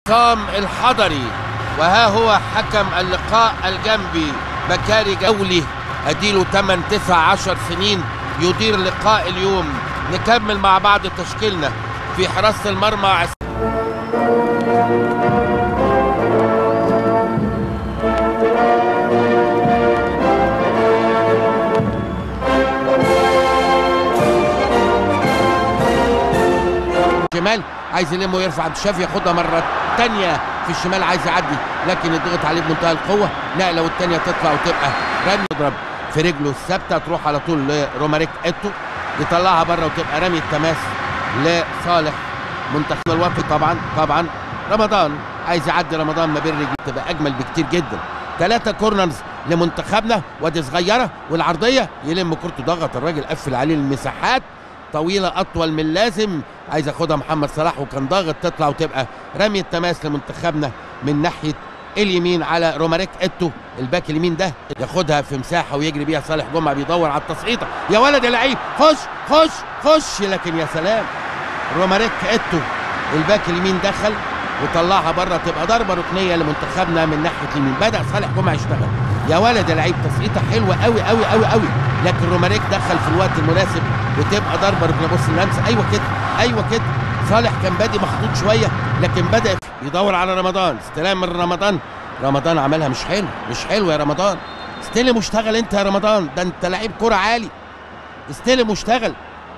عصام الحضري وها هو حكم اللقاء الجنبي بكاري جولي اديله 8 9 10 سنين يدير لقاء اليوم نكمل مع بعض تشكيلنا في حراسة المرمى عس... شمال عايز يلم ويرفع عبد الشافي ياخدها مره تانية في الشمال عايز يعدي لكن يضغط عليه بمنتهى القوه نقله والتانية تطلع وتبقى رمي يضرب في رجله الثابته تروح على طول لروماريك اتو يطلعها بره وتبقى رمي التماس لصالح منتخب الوفي طبعا طبعا رمضان عايز يعدي رمضان ما بين رجله تبقى اجمل بكتير جدا ثلاثة كورنرز لمنتخبنا وادي صغيرة والعرضية يلم كورته ضغط الراجل قفل عليه المساحات طويلة أطول من اللازم عايز ياخدها محمد صلاح وكان ضاغط تطلع وتبقى رمي التماس لمنتخبنا من ناحية اليمين على روماريك اتو الباك اليمين ده ياخدها في مساحة ويجري بيها صالح جمعة بيدور على التصعيدة يا ولد يا لعيب خش خش خش لكن يا سلام روماريك اتو الباك اليمين دخل وطلعها بره تبقى ضربه ركنيه لمنتخبنا من ناحيه اليمين بدا صالح جمعه يشتغل يا ولد يا لعيب تصعيده حلوه قوي قوي قوي قوي لكن روماريك دخل في الوقت المناسب وتبقى ضربه ركنيه بص اللمسه ايوه كده ايوه كده صالح كان بادي مخطوط شويه لكن بدا يدور على رمضان استلام من رمضان رمضان عملها مش حلو مش حلو يا رمضان استلم واشتغل انت يا رمضان ده انت لعيب كره عالي استلم واشتغل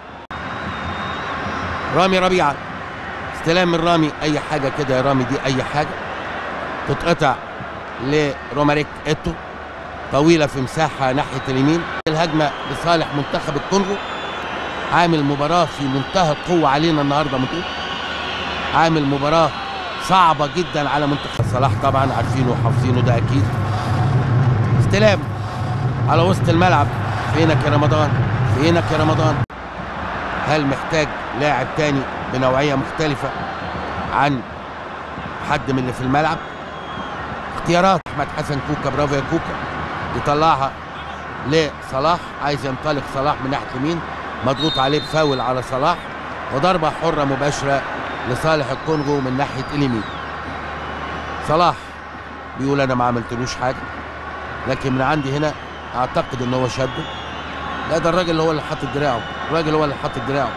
رامي ربيعه استلام من رامي اي حاجه كده يا رامي دي اي حاجه تتقطع لروماريك اتو طويله في مساحه ناحيه اليمين الهجمه لصالح منتخب الكونغو عامل مباراه في منتهى القوه علينا النهارده مطلوب عامل مباراه صعبه جدا على منتخب صلاح طبعا عارفينه وحافظينه ده اكيد استلام على وسط الملعب فينك يا رمضان فينك يا رمضان هل محتاج لاعب تاني بنوعيه مختلفه عن حد من اللي في الملعب اختيارات احمد حسن كوكا برافو يا كوكا يطلعها لصلاح عايز ينطلق صلاح من ناحيه اليمين مضغوط عليه بفاول على صلاح وضربه حره مباشره لصالح الكونغو من ناحيه اليمين صلاح بيقول انا ما عملتلوش حاجه لكن من عندي هنا اعتقد ان هو شده لا ده الراجل هو اللي حاطط دراعه الراجل هو اللي حاطط دراعه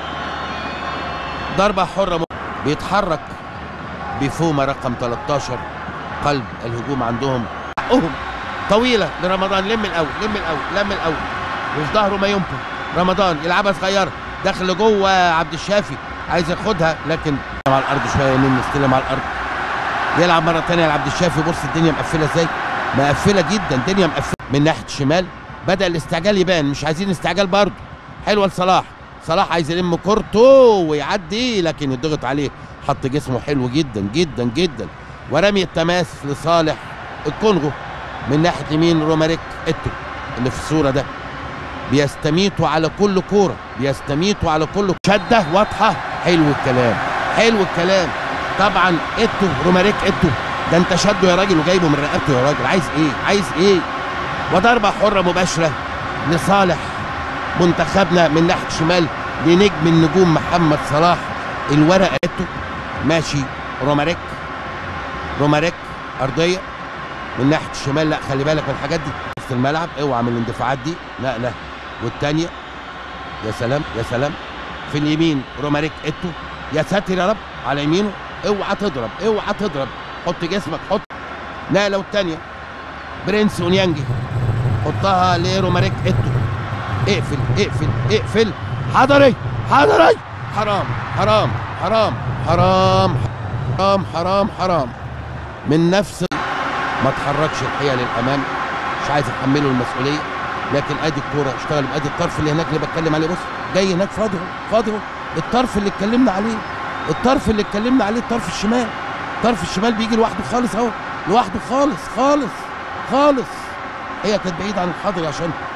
ضربة حرة م... بيتحرك بفومة رقم 13 قلب الهجوم عندهم حقهم طويلة لرمضان لم الأول لم الأول لم الأول وفي ظهره ما يمكن رمضان يلعبها صغيرة داخل لجوه عبد الشافي عايز ياخدها لكن على الأرض شوية يمين نستلم على الأرض يلعب مرة تانية لعبد الشافي بص الدنيا مقفلة ازاي مقفلة جدا الدنيا مقفلة من ناحية الشمال بدأ الاستعجال يبان مش عايزين استعجال برضه حلوة لصلاح صلاح عايز يلم كورته ويعدي لكن يضغط عليه حط جسمه حلو جدا جدا جدا ورمي التماس لصالح الكونغو من ناحيه يمين روماريك اتو اللي في الصوره ده بيستميتوا على كل كوره بيستميتوا على كل شده واضحه حلو الكلام حلو الكلام طبعا اتو روماريك اتو ده انت شده يا راجل وجايبه من رقبته يا راجل عايز ايه عايز ايه وضربه حره مباشره لصالح منتخبنا من ناحيه الشمال لنجم النجوم محمد صلاح الورقه ماشي روماريك روماريك ارضيه من ناحيه الشمال لا خلي بالك من الحاجات دي وسط الملعب اوعى من الاندفاعات دي لا لا والثانيه يا سلام يا سلام في اليمين روماريك اتو يا ساتر يا رب على يمينه اوعى تضرب اوعى تضرب حط جسمك حط نقله والثانيه برنس اونيانجي حطها لروماريك اتو اقفل اقفل اقفل حضري حضري حرام حرام حرام حرام حرام حرام حرام من نفس ما تحركش الحقيقه للامام مش عايز احمله المسؤوليه لكن ادي الكوره اشتغل ادي الطرف اللي هناك اللي بتكلم عليه بص جاي هناك فاضي فاضي الطرف اللي اتكلمنا عليه الطرف اللي اتكلمنا عليه الطرف الشمال الطرف الشمال بيجي لوحده خالص اهو لوحده خالص خالص خالص هي كانت بعيده عن الحضري عشان